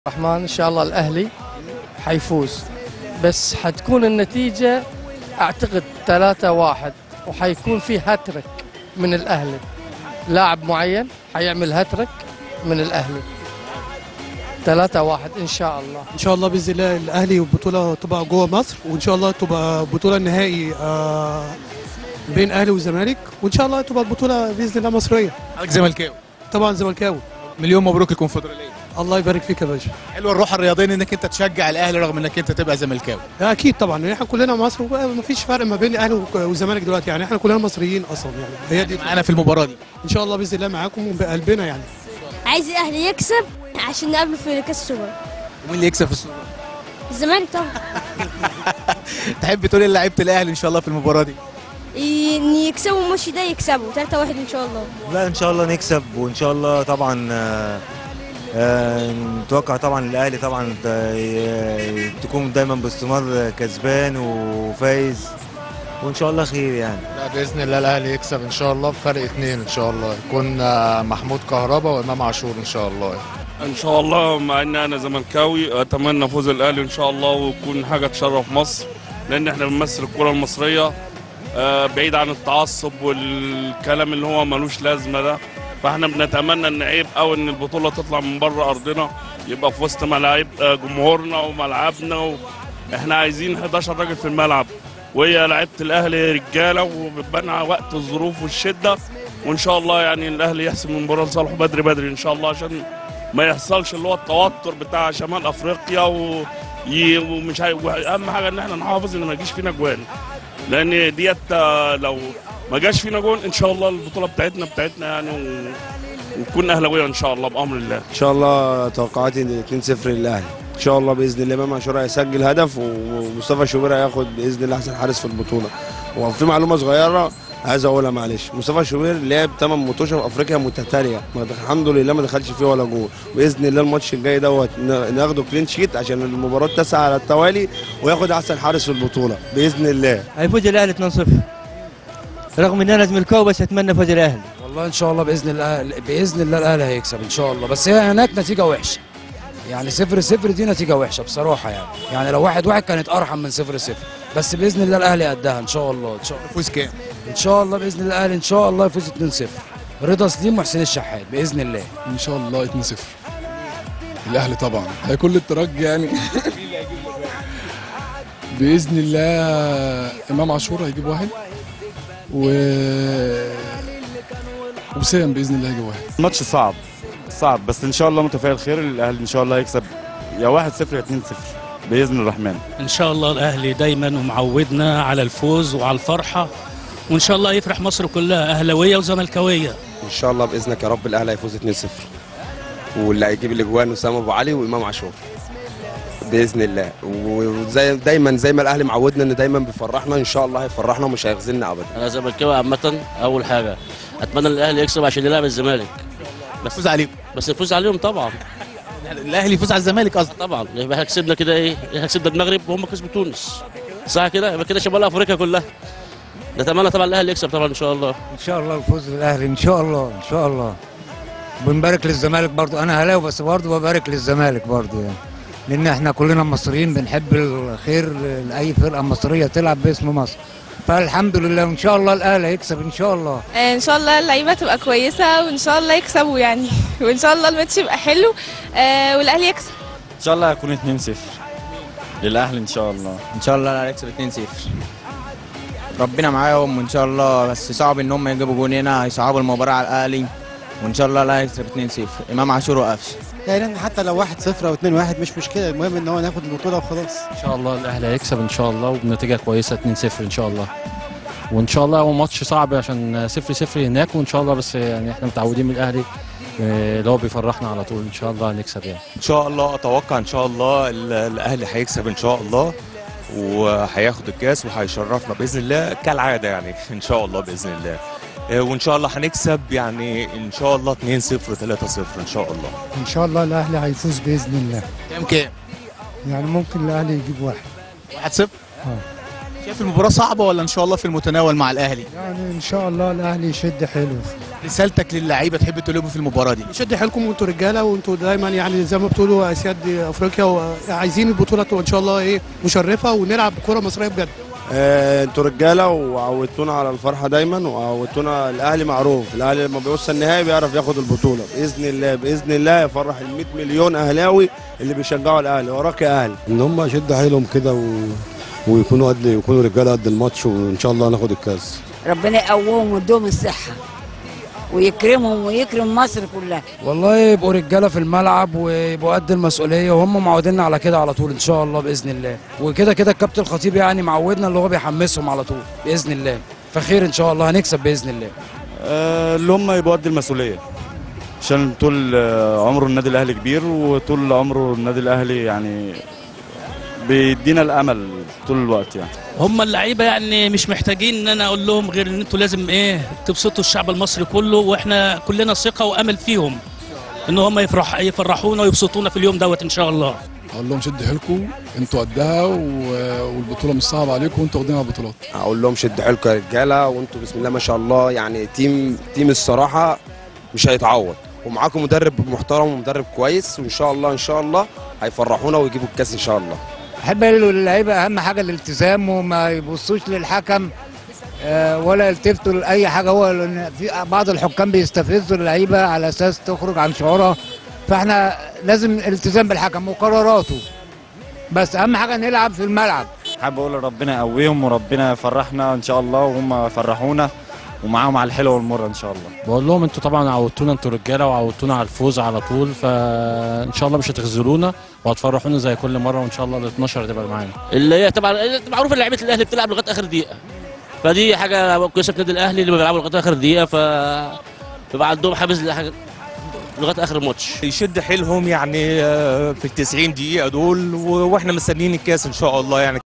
الرحمن ان شاء الله الاهلي حيفوز بس حتكون النتيجه اعتقد 3 1 وحيكون في هاتريك من الاهلي لاعب معين حيعمل هاتريك من الاهلي 3 1 ان شاء الله ان شاء الله باذن الله الاهلي والبطوله تبقى جوه مصر وان شاء الله تبقى بطوله نهائي آه، بين اهلي وزمالك وان شاء الله تبقى البطوله باذن الله مصريه حضرتك زملكاوي طبعا زملكاوي مليون مبروك الكونفدراليه الله يبارك فيك يا باشا حلوه الروح الرياضيه انك انت تشجع الاهلي رغم انك انت تبقى زملكاوي اكيد طبعا احنا كلنا مصر وما فيش فرق ما بين الاهلي والزمالك دلوقتي يعني احنا كلنا مصريين اصلا يعني هي دي معانا في المباراه دي ان شاء الله باذن الله معاكم وبقلبنا يعني عايز الاهلي يكسب عشان نقابله في كاس السوبر ومين اللي يكسب في السوبر الزمالك طبعا تحب تقول ايه لعيبه الاهلي ان شاء الله في المباراه دي ي- ان يكسبوا الماتش ده يكسبوا 3 1 ان شاء الله لا ان شاء الله نكسب وان شاء الله طبعا آه، آه، نتوقع طبعا الاهلي طبعا ت- ي- تكون دايما باستمرار كسبان وفايز وان شاء الله خير يعني لا باذن الله الاهلي يكسب ان شاء الله بفرق اثنين ان شاء الله يكون آه، محمود كهربا وامام عاشور ان شاء الله ان شاء الله مع ان انا زملكاوي اتمنى فوز الاهلي ان شاء الله ويكون حاجه تشرف مصر لان احنا بنمثل الكره المصريه آه، بعيد عن التعصب والكلام اللي هو ملوش لازمه ده فاحنا بنتمنى ان عيب او ان البطوله تطلع من بره ارضنا يبقى في وسط ملاعب آه، جمهورنا وملعبنا و... احنا عايزين 11 راجل في الملعب وهي لعيبه الاهلي رجاله وبتبان وقت الظروف والشده وان شاء الله يعني الاهلي يحسم المباراه لصالحه بدري بدري ان شاء الله عشان ما يحصلش اللي هو التوتر بتاع شمال افريقيا و... ي... ومش هي... اهم حاجه ان احنا نحافظ ان ما يجيش فينا جوان لان ديت آه، لو ما جاش فينا جون ان شاء الله البطوله بتاعتنا بتاعتنا يعني و... ونكون اهلاويه ان شاء الله بامر الله ان شاء الله توقعاتي 2-0 للاهلي ان شاء الله باذن الله امام عاشور هيسجل هدف ومصطفى شوبير هياخد باذن الله احسن حارس في البطوله وفي معلومه صغيره عايز اقولها معلش مصطفى شوبير لعب 8 ماتشات في افريقيا متتاليه ما دخل- الحمد لله ما دخلش فيه ولا جول باذن الله الماتش الجاي دوت ن- ناخده كلين شيت عشان المباراه التاسعه على التوالي وياخد احسن حارس في البطوله باذن الله هيفوز الاهلي 2-0 رغم ان انا زملكاوي بس اتمنى فوز الاهلي والله ان شاء الله باذن الله باذن الله الاهلي هيكسب ان شاء الله بس هي هناك نتيجه وحشه يعني صفر صفر دي نتيجه وحشه بصراحه يعني يعني لو واحد واحد كانت ارحم من صفر صفر بس باذن الله الاهلي قدها ان شاء الله ان شاء الله فوز كام ان شاء الله باذن الله الاهلي ان شاء الله يفوز 2-0 رضا سليم وحسين الشحات باذن الله ان شاء الله 2-0 الاهلي طبعا هيكون الترجي يعني باذن الله امام عاشور هيجيب واحد و وسام باذن الله هيجيب واحد ماتش صعب صعب بس ان شاء الله متفائل خير الاهلي ان شاء الله يكسب يا 1 0 يا 2 0 باذن الرحمن ان شاء الله الاهلي دايما ومعودنا على الفوز وعلى الفرحه وان شاء الله يفرح مصر كلها اهلاويه وزملكاويه ان شاء الله باذنك يا رب الاهلي هيفوز 2-0 واللي هيجيب الاجوان اسامه ابو علي وامام عاشور باذن الله وزي دايما زي ما الاهلي معودنا ان دايما بيفرحنا ان شاء الله هيفرحنا ومش هيخذلنا ابدا انا زملكاوي عامه اول حاجه اتمنى ان الاهلي يكسب عشان يلعب الزمالك بس فوز عليهم بس يفوز عليهم طبعا الاهلي يفوز على الزمالك قصدي طبعا يبقى احنا كسبنا كده ايه احنا كسبنا المغرب وهم كسبوا تونس صح كده يبقى كده شمال افريقيا كلها نتمنى طبعا الاهلي يكسب طبعا ان شاء الله ان شاء الله يفوز الاهلي ان شاء الله ان شاء الله بنبارك للزمالك برضو انا هلاوي بس برضو ببارك للزمالك برضو يعني لان احنا كلنا مصريين بنحب الخير لاي فرقه مصريه تلعب باسم مصر فالحمد لله وان شاء الله الاهلي هيكسب ان شاء الله ان شاء الله اللعيبه تبقى كويسه وان شاء الله يكسبوا يعني وان شاء الله الماتش يبقى حلو آه والاهلي يكسب ان شاء الله هيكون 2 0 للاهلي ان شاء الله ان شاء الله هنكسب 2-0 ربنا معاهم وان شاء الله بس صعب ان هم يجيبوا جون هنا هيصعبوا المباراه على الاهلي وان شاء الله لا هيكسب 2-0 امام عاشور وقفش يعني حتى لو 1-0 او 2-1 مش مشكله المهم ان هو ناخد البطوله وخلاص ان شاء الله الاهلي هيكسب ان شاء الله وبنتيجه كويسه 2-0 ان شاء الله وان شاء الله هو ماتش صعب عشان 0-0 هناك وان شاء الله بس يعني احنا متعودين من الاهلي آه، اللي هو بيفرحنا على طول ان شاء الله هنكسب يعني ان شاء الله اتوقع ان شاء الله ال- الاهلي هيكسب ان شاء الله وهياخد الكاس وهيشرفنا باذن الله كالعاده يعني ان شاء الله باذن الله آه، وان شاء الله هنكسب يعني ان شاء الله 2 0 3 0 ان شاء الله ان شاء الله الاهلي هيفوز باذن الله كام كام يعني ممكن الاهلي يجيب واحد 1 0 شايف المباراه صعبه ولا ان شاء الله في المتناول مع الاهلي يعني ان شاء الله الاهلي يشد حلو رسالتك للعيبه تحب تقول لهم في المباراه دي شد حيلكم وانتوا رجاله وانتوا دايما يعني زي ما بتقولوا اسياد افريقيا وعايزين البطوله تبقى ان شاء الله ايه مشرفه ونلعب كره مصريه بجد آه، انتوا رجاله وعودتونا على الفرحه دايما وعودتونا الاهلي معروف الاهلي لما بيوصل النهائي بيعرف ياخد البطوله باذن الله باذن الله يفرح ال 100 مليون اهلاوي اللي بيشجعوا الاهلي وراك يا اهلي ان هم يشدوا حيلهم كده و... ويكونوا قد يكونوا رجاله قد الماتش وان شاء الله ناخد الكاس ربنا يقويهم ويديهم الصحة ويكرمهم ويكرم مصر كلها والله يبقوا رجاله في الملعب ويبقوا قد المسؤوليه وهم معوديننا على كده على طول ان شاء الله باذن الله وكده كده الكابتن الخطيب يعني معودنا اللي هو بيحمسهم على طول باذن الله فخير ان شاء الله هنكسب باذن الله آه، اللي هم يبقوا قد المسؤوليه عشان طول آه، عمره النادي الاهلي كبير وطول عمره النادي الاهلي يعني بيدينا الامل طول الوقت يعني هم اللعيبه يعني مش محتاجين ان انا اقول لهم غير ان انتوا لازم ايه تبسطوا الشعب المصري كله واحنا كلنا ثقه وامل فيهم ان هم يفرح يفرحونا ويبسطونا في اليوم دوت ان شاء الله اقول لهم شد حيلكم انتوا قدها و- والبطوله مش صعبه عليكم وانتوا واخدين على البطولات اقول لهم شدوا حيلكم يا رجاله وانتوا بسم الله ما شاء الله يعني تيم تيم الصراحه مش هيتعوض ومعاكم مدرب محترم ومدرب كويس وان شاء الله ان شاء الله هيفرحونا ويجيبوا الكاس ان شاء الله احب اقول للعيبه اهم حاجه الالتزام وما يبصوش للحكم آه، ولا يلتفتوا لاي حاجه هو لان في بعض الحكام بيستفزوا اللعيبه على اساس تخرج عن شعورها فاحنا لازم الالتزام بالحكم وقراراته بس اهم حاجه نلعب في الملعب حابب اقول ربنا يقويهم وربنا يفرحنا ان شاء الله وهم يفرحونا ومعاهم على الحلوه والمره ان شاء الله بقول لهم انتوا طبعا عودتونا انتوا رجاله وعودتونا على الفوز على طول فان شاء الله مش هتخذلونا وهتفرحونا زي كل مره وان شاء الله ال 12 تبقى معانا اللي هي طبعا معروف ان لعيبه الاهلي بتلعب لغايه اخر دقيقه فدي حاجه كويسه في النادي الاهلي اللي بيلعبوا لغايه اخر دقيقه ف بيبقى عندهم حافز لحاجة- لغايه اخر الماتش يشد حيلهم يعني آه، في ال 90 دقيقه دول و- واحنا مستنيين الكاس ان شاء الله يعني